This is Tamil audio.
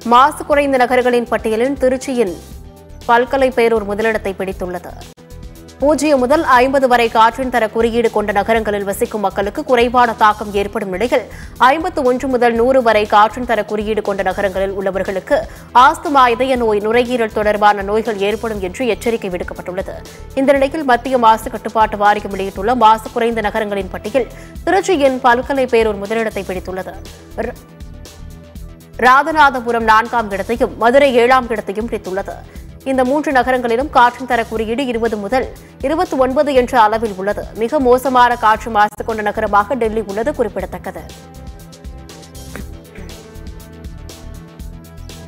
மாசு குறைந்த நகரங்களின் பட்டியலில் திருச்சியின் பல்கலை பேரூர் முதலிடத்தை பிடித்துள்ளது பூஜ்ஜியம் முதல் ஐம்பது வரை காற்றின் தர குறியீடு கொண்ட நகரங்களில் வசிக்கும் மக்களுக்கு குறைவான தாக்கம் ஏற்படும் நிலையில் ஐம்பத்து ஒன்று முதல் நூறு வரை காற்றின் தர குறியீடு கொண்ட நகரங்களில் உள்ளவர்களுக்கு ஆஸ்துமா இதய நோய் நுரையீரல் தொடர்பான நோய்கள் ஏற்படும் என்று எச்சரிக்கை விடுக்கப்பட்டுள்ளது இந்த நிலையில் மத்திய மாசு கட்டுப்பாட்டு வாரியம் வெளியிட்டுள்ள மாசு குறைந்த நகரங்களின் பட்டியல் திருச்சியின் பல்கலை பேரூர் முதலிடத்தை பிடித்துள்ளது ர- ராதநாதபுரம் நான்காம் இடத்தையும் மதுரை ஏழாம் இடத்தையும் பிடித்துள்ளது இந்த மூன்று நகரங்களிலும் காற்றின் தர குறியீடு இருபது முதல் இருபத்தி ஒன்பது என்ற அளவில் உள்ளது மிக மோசமான காற்று மாசு கொண்ட நகரமாக டெல்லி உள்ளது குறிப்பிடத்தக்கது